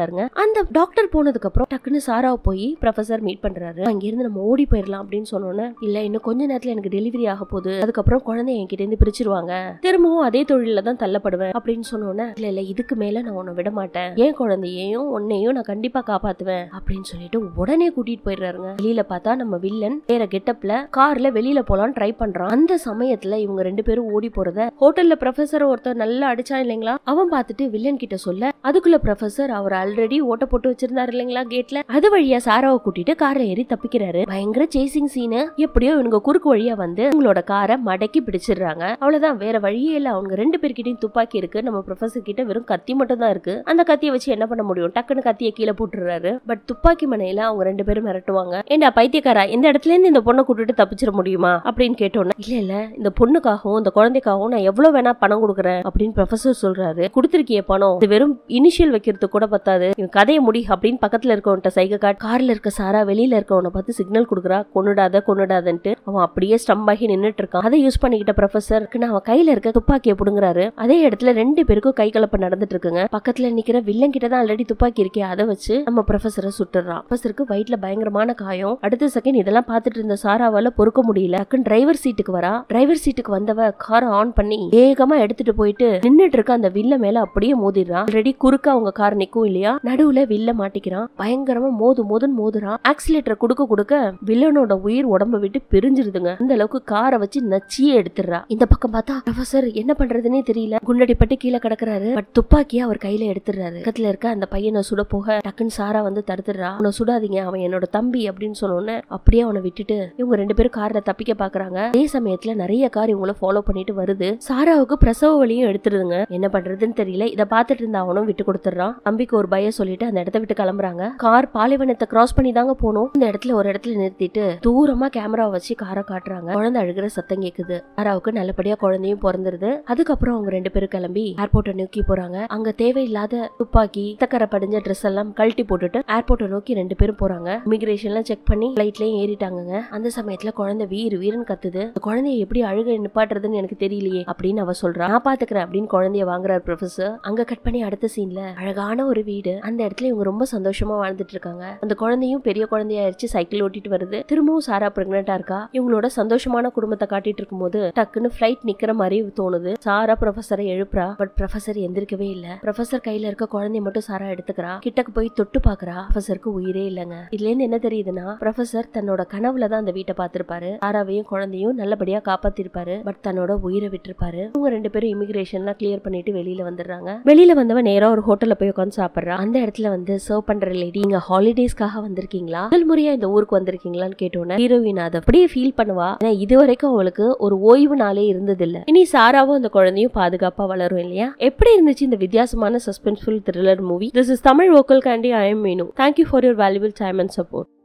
அந்த டாக்டர் போனதுக்கு அப்புறம் டக்குன்னு சாராவை போய் ப்ரொஃபசர் மீட் பண்றாரு அங்க இருந்து நம்ம ஓடி போயிடலாம் அப்படின்னு சொன்னோன்னே இல்ல இன்னும் கொஞ்ச நேரத்துல எனக்கு டெலிவரி ஆக போகுது அதுக்கப்புறம் குழந்தை என்கிட்ட இருந்து பிரிச்சிருவாங்க திரும்பவும் அதே தொழில தான் தள்ளப்படுவேன் அப்படின்னு சொன்னோன்னே இல்ல இல்ல இதுக்கு மேல நான் உன்னை விட மாட்டேன் என் குழந்தையையும் உன்னையும் நான் கண்டிப்பா காப்பாத்துவேன் அப்படின்னு சொல்லிட்டு உடனே கூட்டிட்டு போயிடுறாருங்க வெளியில பார்த்தா நம்ம வில்லன் வேற கெட்டப்ல கார்ல வெளியில போலாம் ட்ரை பண்றான் அந்த சமயத்துல இவங்க ரெண்டு பேரும் ஓடி போறத ஹோட்டல்ல ப்ரொஃபசர் ஒருத்தர் நல்லா அடிச்சான் இல்லைங்களா அவன் பார்த்துட்டு வில்லன் கிட்ட சொல்ல அதுக்குள்ள ப்ரொஃபசர் அவர் ஆல்ரெடி ஓட்ட போட்டு வச்சிருந்தாரு இல்லைங்களா கேட்ல அது வழியா சாராவை கூட்டிட்டு கார்ல ஏறி தப்பிக்கிறாரு பயங்கர சேசிங் சீனு எப்படியோ இவங்க குறுக்கு வழியா வந்து உங்களோட காரை மடக்கி பிடிச்சிடுறாங்க அவ்வளவுதான் வேற வழியே இல்ல அவங்க ரெண்டு பேர்கிட்டயும் துப்பாக்கி இருக்கு நம்ம ப்ரொஃபசர் கிட்ட வெறும் கத்தி மட்டும் தான் இருக்கு அந்த கத்தியை வச்சு என்ன பண்ண முடியும் டக்குன்னு கத்தியை கீழே போட்டுறாரு பட் துப்பாக்கி மனையில அவங்க ரெண்டு பேரும் மிரட்டுவாங்க ஏண்டா பைத்தியக்காரா இந்த இடத்துல இருந்து இந்த பொண்ணை கூட்டிட்டு தப்பிச்சிட முடியுமா அப்படின்னு கேட்டோன்னே இல்ல இல்ல இந்த பொண்ணுக்காகவும் இந்த குழந்தைக்காகவும் நான் எவ்வளவு வேணா பணம் கொடுக்குறேன் அப்படின்னு ப்ரொஃபசர் சொல்றாரு கொடுத்திருக்கிய பணம் இது வெறும் இனிஷியல் வைக்கிறதுக்கு கூட பத்தாது இவன் கதையை முடி அப்படின்னு பக்கத்துல இருக்கவன்ட்ட சைகை காட் கார்ல இருக்க சாரா வெளியில இருக்கவனை பார்த்து சிக்னல் கொடுக்குறா கொன்னுடாத கொன்னுடாதன்ட்டு அவன் அப்படியே ஸ்டம்ப் ஆகி நின்னுட்டு இருக்கான் அதை யூஸ் பண்ணிக்கிட்ட ப்ரொஃபசர் அவன் கையில இருக்க துப்பாக்கியை புடுங்குறாரு அதே இடத்துல ரெண்டு பேருக்கும் கை கலப்பு நடந்துட்டு இருக்குங்க பக்கத்துல நிக்கிற வில்லன் கிட்ட தான் ஆல்ரெடி துப்பாக்கி இருக்கே அதை வச்சு நம்ம ப்ரொஃபசரை சுட்டுறான் ப்ரொஃபசருக்கு வயிற்றுல பயங்கரமான காயம் அடுத்த செகண்ட் இதெல்லாம் பார்த்துட்டு இருந்த சாராவால பொறுக்க முடியல டக்குன்னு டிரைவர் சீட்டுக்கு வரா டிரைவர் சீட்டுக்கு வந்தவ காரை ஆன் பண்ணி வேகமா எடுத்துட்டு போயிட்டு நின்னுட்டு இருக்க அந்த வில்ல மேல அப்படியே மோதிடுறான் ஆல்ரெடி குறுக்க அவங்க கார் நிக்கும் இல்லையா நடுவுல வில்ல மாட்டிக்கிறான் பயங்கரமா மோது மோதுன்னு மோதுறான் ஆக்சிலேட்டர் கொடுக்க கொடுக்க வில்லனோட உயிர் உடம்ப விட்டு பிரிஞ்சிருதுங்க அந்த அளவுக்கு காரை வச்சு நச்சியே எடுத்துடுறா இந்த பக்கம் பார்த்தா ப்ரொஃபசர் என்ன பண்றதுன்னே தெரியல குண்டடிப்பட்டு கீழே கிடக்குறாரு பட் துப்பாக்கியா அவர் கையில எடுத்துடுறாரு பக்கத்துல இருக்க அந்த பையனை சுட போக டக்குன்னு சாரா வந்து தடுத்துடுறா அவனை சுடாதீங்க அவன் என்னோட தம்பி அப்படின்னு சொன்னோன்னே அப்படியே அவனை விட்டுட்டு இவங்க ரெண்டு பேரும் கார்ல தப்பிக்க பாக்குறாங்க அதே சமயத்துல நிறைய கார் இவங்கள ஃபாலோ பண்ணிட்டு வருது சாராவுக்கு பிரசவ வலியும் எடுத்துருதுங்க என்ன பண்றதுன்னு தெரியல இதை பார்த்துட்டு இருந்த அவனும் விட்டு கொடுத்துறான் தம்பிக்கு ஒரு பய சொல்லிட்டு அந்த இடத்த விட்டு கிளம்புறாங்க கார் பாலைவனத்தை கிராஸ் பண்ணி தாங்க போகணும் இந்த இடத்துல ஒரு இடத்துல நிறுத்திட்டு தூரமா கேமரா வச்சு காரை காட்டுறாங்க குழந்தை அழுகிற சத்தம் கேக்குது சாராவுக்கு நல்லபடியா குழந்தையும் பிறந்துருது அதுக்கப்புறம் அவங்க ரெண்டு பேரும் கிளம்பி ஏர்போர்ட்டை நோக்கி போறாங்க அங்க தேவையில்லாத துப்பாக்கி தக்கரை படிஞ்ச ட்ரெஸ் எல்லாம் கழட்டி போட்டுட்டு ஏர்போர்ட்டை நோக்கி ரெண்டு பேரும் போறாங்க இமிகிரேஷன்லாம் செக் பண்ணி ஃபிளைட்லயும் ஏறிட்டாங்கங்க அந்த சமயத்துல குழந்தை வீர் வீரன் கத்துது அந்த குழந்தைய எப்படி அழுக நிப்பாட்டுறதுன்னு எனக்கு தெரியலையே அப்படின்னு அவ சொல்றா நான் பாத்துக்கிறேன் அப்படின்னு குழந்தைய வாங்குறாரு ப்ரொஃபசர் அங்க கட் பண்ணி அடுத்த சீன்ல அழகான ஒரு வீடு அந்த இடத்துல இவங்க ரொம்ப சந்தோஷமா வாழ்ந்துட்டு இருக்காங்க அந்த குழந்தையும் பெரிய குழந்தையாயிருச்சு சைக்கிள் ஓட்டிட்டு வருது திரும்பவும் சாரா பிரெக்னெண்டா இருக்கா இவங்களோட சந்தோஷமான குடும்பத்தை காட்டிட்டு இருக்கும்போது டக்குன்னு ஃபிளைட் நிக்கிற மாதிரி தோணுது சாரா ப்ரொஃபசரை எழுப்புறா பட் ப்ரொஃபசர் எந்திரிக்கவே இல்ல ப்ரொஃபசர் கையில இருக்க குழந்தைய மட்டும் சாரா எடுத்துக்கிறா கிட்டக்கு போய் தொட்டு பாக்குறா ப்ரொஃபசருக்கு உயிரே இல்லைங்க இதுல இருந்து என்ன தெரியுதுன்னா ப்ரொஃபசர் தன்னோட கனவுல தான் அந்த வீட்டை பார்த்திருப்பாரு சாராவையும் குழந்தையும் நல்லபடியா காப்பாத்திருப்பாரு பட் தன்னோட உயிரை விட்டிருப்பாரு இவங்க ரெண்டு பேரும் இமிகிரேஷன்லாம் கிளியர் பண்ணிட்டு வெளியில வந்துடுறாங்க வெளியில வந்தவன் நேரா ஒரு ஹோட்டல்ல போய் உட்காந்து சாப்பிடுறா அந்த இடத்துல வந்து சர்வ் பண்ற லேடி இங்க ஹாலிடேஸ்க்காக வந்திருக்கீங்களா முதல் முறையா இந்த ஊருக்கு வந்திருக்கீங்களான்னு கேட்டோன்னே ஹீரோயின் அதை அப்படியே ஃபீல் பண்ணுவா ஏன்னா இது வரைக்கும் அவளுக்கு ஒரு ஓய்வு நாளே இருந்தது இல்ல இனி சாராவும் அந்த குழந்தையும் பாதுகாப்பா வளரும் இல்லையா எப்படி இருந்துச்சு இந்த வித்தியாசமான suspenseful thriller movie this is Tamil vocal candy I am Meenu thank you for your valuable time and support